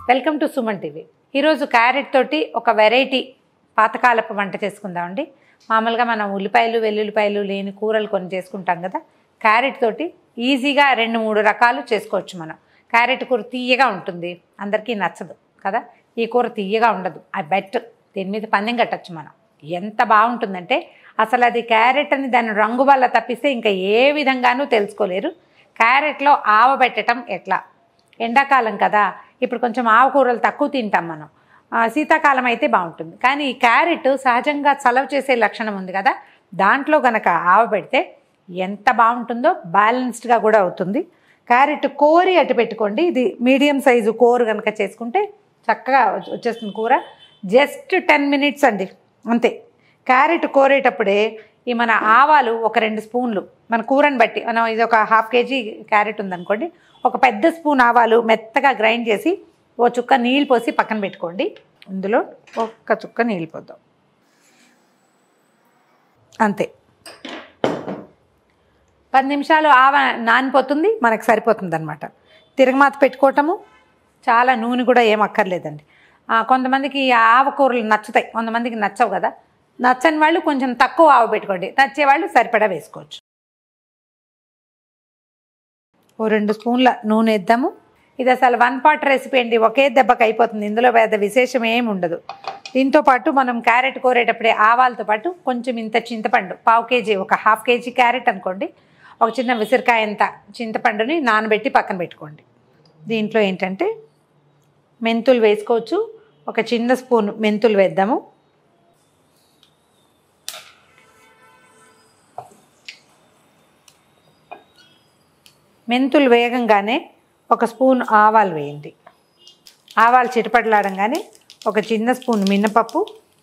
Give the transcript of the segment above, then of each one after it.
Welcome to Suman TV ఈరోజు carrot తోటి ఒక వెరైటీ పాతకాలపు వంట చేసుకుందామండి మామూలుగా మనం ఉల్లిపాయలు వెల్లుల్లిపాయలు లేని కూరలు కొన్ని చేసుకుంటాం కదా క్యారెట్ తోటి ఈజీగా రెండు మూడు రకాలు చేసుకోవచ్చు మనం క్యారెట్ కూర తీయగా ఉంటుంది అందరికీ నచ్చదు కదా ఈ కూర తీయగా ఉండదు ఆ బెట్ దీని మీద పందెం కట్టచ్చు మనం ఎంత బాగుంటుందంటే అసలు అది క్యారెట్ అని దాని రంగు వల్ల తప్పిస్తే ఇంకా ఏ విధంగానూ తెలుసుకోలేరు క్యారెట్లో ఆవ పెట్టడం ఎట్లా ఎండాకాలం కదా ఇప్పుడు కొంచెం ఆకుకూరలు తక్కువ తింటాం మనం ఆ, శీతాకాలం అయితే బాగుంటుంది కానీ ఈ క్యారెట్ సహజంగా చలవ చేసే లక్షణం ఉంది కదా దాంట్లో గనక ఆవ పెడితే ఎంత బాగుంటుందో బ్యాలెన్స్డ్గా కూడా అవుతుంది క్యారెట్ కోరి అటు పెట్టుకోండి ఇది మీడియం సైజు కోరు కనుక చేసుకుంటే చక్కగా వచ్చే- వచ్చేస్తుంది కూర జస్ట్ టెన్ మినిట్స్ అండి అంతే క్యారెట్ కోరేటప్పుడే ఈ మన ఆవాలు ఒక రెండు స్పూన్లు మన కూరని బట్టి మనం ఇది ఒక హాఫ్ కేజీ క్యారెట్ ఉందనుకోండి ఒక పెద్ద స్పూన్ ఆవాలు మెత్తగా గ్రైండ్ చేసి ఓ చుక్క నీళ్ళు పోసి పక్కన పెట్టుకోండి ఇందులో ఒక్క చుక్క నీళ్ళు పోద్దాం అంతే పది నిమిషాలు ఆవ నానిపోతుంది మనకు సరిపోతుంది అనమాట తిరగమాత పెట్టుకోవటము చాలా నూనె కూడా ఏం అక్కర్లేదండి ఆ, కొంతమందికి ఈ ఆవకూరలు నచ్చుతాయి కొంతమందికి నచ్చవు కదా నచ్చని వాళ్ళు కొంచెం తక్కువ ఆవ పెట్టుకోండి నచ్చే వాళ్ళు సరిపడా వేసుకోవచ్చు ఓ రెండు స్పూన్ల నూనె వేద్దాము ఇది అసలు వన్ పాట్ రెసిపీ అండి ఒకే దెబ్బకి అయిపోతుంది ఇందులో పెద్ద విశేషం ఏమి ఉండదు దీంతో పాటు మనం క్యారెట్ కోరేటప్పుడే ఆవాలతో పాటు కొంచెం ఇంత చింతపండు పావు కేజీ ఒక హాఫ్ కేజీ క్యారెట్ అనుకోండి ఒక చిన్న విసిరికాయ అంత చింతపండుని నానబెట్టి పక్కన పెట్టుకోండి దీంట్లో ఏంటంటే మెంతులు వేసుకోవచ్చు ఒక చిన్న స్పూన్ మెంతులు వేద్దాము మెంతులు వేగంగానే ఒక స్పూన్ ఆవాలు వేయండి ఆవాలు చిటపటలాడంగానే ఒక చిన్న స్పూన్ మినపప్పు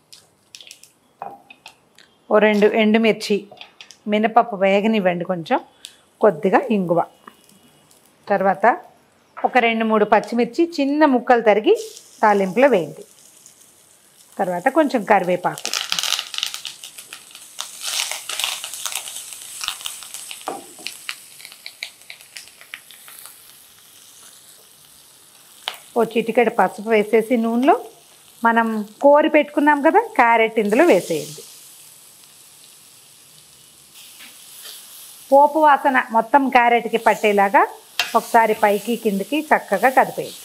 ఓ రెండు ఎండుమిర్చి మినపప్పు వేగనివ్వండి కొంచెం కొద్దిగా ఇంగువ తర్వాత ఒక రెండు మూడు పచ్చిమిర్చి చిన్న ముక్కలు తరిగి తాలింపులో వేయండి తర్వాత కొంచెం కరివేపాకు ఓ చిటికెడు పసుపు వేసేసి నూనెలో మనం కోరి పెట్టుకున్నాం కదా క్యారెట్ ఇందులో వేసేయండి పోపు వాసన మొత్తం క్యారెట్కి పట్టేలాగా ఒకసారి పైకి కిందకి చక్కగా కదిపేయండి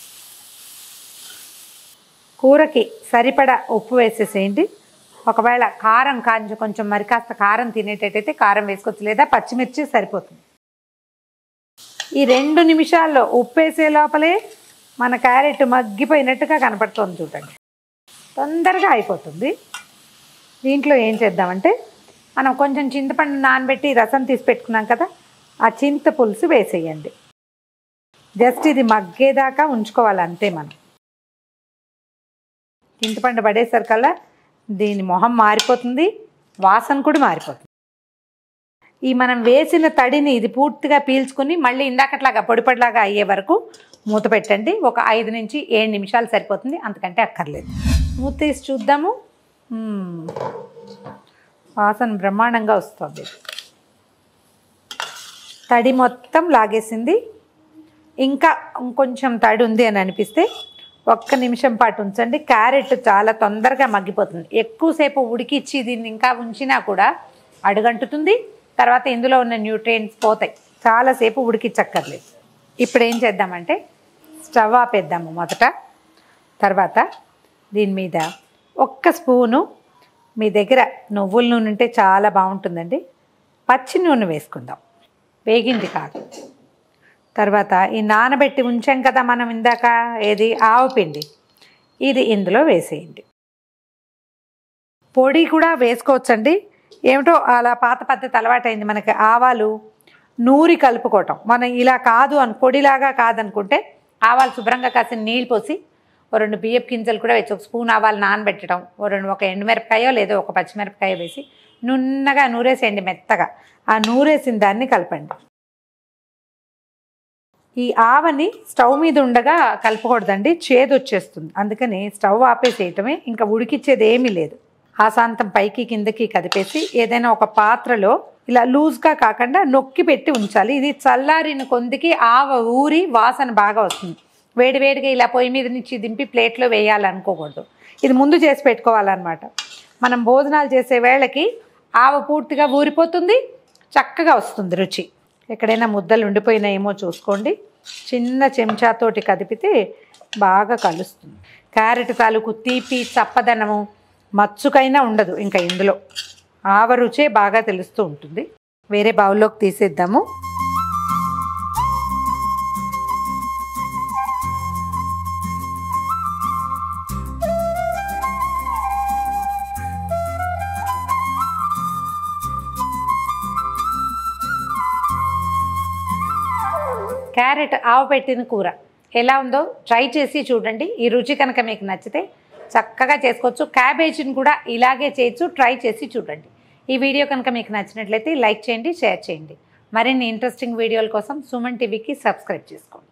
కూరకి సరిపడా ఉప్పు వేసేసేయండి ఒకవేళ కారం కాంచి కొంచెం మరి కాస్త కారం తినేటట్టయితే కారం వేసుకోవచ్చు లేదా పచ్చిమిర్చి సరిపోతుంది ఈ రెండు నిమిషాల్లో ఉప్పు వేసే లోపలే మన క్యారెట్ మగ్గిపోయినట్టుగా కనపడుతుంది చూడండి తొందరగా అయిపోతుంది దీంట్లో ఏం చేద్దామంటే మనం కొంచెం చింతపండు నానబెట్టి రసం తీసి పెట్టుకున్నాం కదా ఆ చింత పులుసు వేసేయండి జస్ట్ ఇది మగ్గేదాకా ఉంచుకోవాలి అంతే మనం చింతపండు పడేసరికల్లా దీని మొహం మారిపోతుంది వాసన కూడా మారిపోతుంది ఈ మనం వేసిన తడిని ఇది పూర్తిగా పీల్చుకుని మళ్ళీ ఇందాకట్లాగా పొడి పొడిలాగా అయ్యే వరకు మూత పెట్టండి ఒక ఐదు నుంచి ఏడు నిమిషాలు సరిపోతుంది అంతకంటే అక్కర్లేదు మూత తీసి చూద్దాము మ్మ్. వాసన బ్రహ్మాండంగా వస్తుంది తడి మొత్తం లాగేసింది ఇంకా ఇంకొంచెం తడి ఉంది అని అనిపిస్తే ఒక్క నిమిషం పాటు ఉంచండి క్యారెట్ చాలా తొందరగా మగ్గిపోతుంది ఎక్కువసేపు ఉడికిచ్చి దీన్ని ఇంకా ఉంచినా కూడా అడుగంటుతుంది తర్వాత ఇందులో ఉన్న న్యూట్రియంట్స్ పోతాయి చాలాసేపు ఉడికిచ్చక్కర్లేదు ఇప్పుడు ఏం చేద్దామంటే స్టవ్ ఆపేద్దాము మొదట తర్వాత దీని మీద ఒక్క స్పూను మీ దగ్గర నువ్వుల నూనె ఉంటే చాలా బాగుంటుందండి పచ్చి నూనె వేసుకుందాం వేగింది కాదు తర్వాత ఈ నానబెట్టి ఉంచాం కదా మనం ఇందాక ఏది ఆవు పిండి ఇది ఇందులో వేసేయండి పొడి కూడా వేసుకోవచ్చండి ఏమిటో అలా పాత పద్ధతి అలవాటైంది మనకి ఆవాలు నూరి కలుపుకోవటం మనం ఇలా కాదు అని పొడిలాగా కాదనుకుంటే ఆవాలు శుభ్రంగా కాసిన నీళ్ళు పోసి ఓ రెండు బియ్యపు గింజలు కూడా వేసి ఒక స్పూన్ ఆవాలు నానబెట్టడం ఓ రెండు ఒక ఎండుమిరపకాయో లేదో ఒక పచ్చిమిరపకాయ వేసి నున్నగా నూరేసేయండి మెత్తగా ఆ నూరేసిన దాన్ని కలపండి ఈ ఆవని స్టవ్ మీద ఉండగా కలపకూడదండి చేదు వచ్చేస్తుంది అందుకని స్టవ్ ఆపేసేయటమే ఇంకా ఉడికిచ్చేది ఏమీ లేదు ఆశాంతం పైకి కిందకి కదిపేసి ఏదైనా ఒక పాత్రలో ఇలా లూజ్గా కాకుండా నొక్కి పెట్టి ఉంచాలి ఇది చల్లారిన కొందికి ఆవ ఊరి వాసన బాగా వస్తుంది వేడివేడిగా ఇలా పొయ్యి మీద నుంచి దింపి ప్లేట్లో వేయాలనుకోకూడదు ఇది ముందు చేసి పెట్టుకోవాలన్నమాట మనం భోజనాలు చేసే వేళకి ఆవ పూర్తిగా ఊరిపోతుంది చక్కగా వస్తుంది రుచి ఎక్కడైనా ముద్దలు ఉండిపోయినాయేమో చూసుకోండి చిన్న చెంచాతోటి కదిపితే బాగా కలుస్తుంది క్యారెట్ తాలూకు తీపి చప్పదనము మచ్చుకైనా ఉండదు ఇంకా ఇందులో ఆవ రుచే బాగా తెలుస్తూ ఉంటుంది వేరే బౌల్లోకి తీసేద్దాము క్యారెట్ ఆవు పెట్టిన కూర ఎలా ఉందో ట్రై చేసి చూడండి ఈ రుచి కనుక మీకు నచ్చితే చక్కగా చేసుకోవచ్చు క్యాబేజీని కూడా ఇలాగే చేయొచ్చు ట్రై చేసి చూడండి ఈ వీడియో కనుక మీకు నచ్చినట్లయితే లైక్ చేయండి షేర్ చేయండి మరిన్ని ఇంట్రెస్టింగ్ వీడియోల కోసం సుమన్ టీవీకి సబ్స్క్రైబ్ చేసుకోండి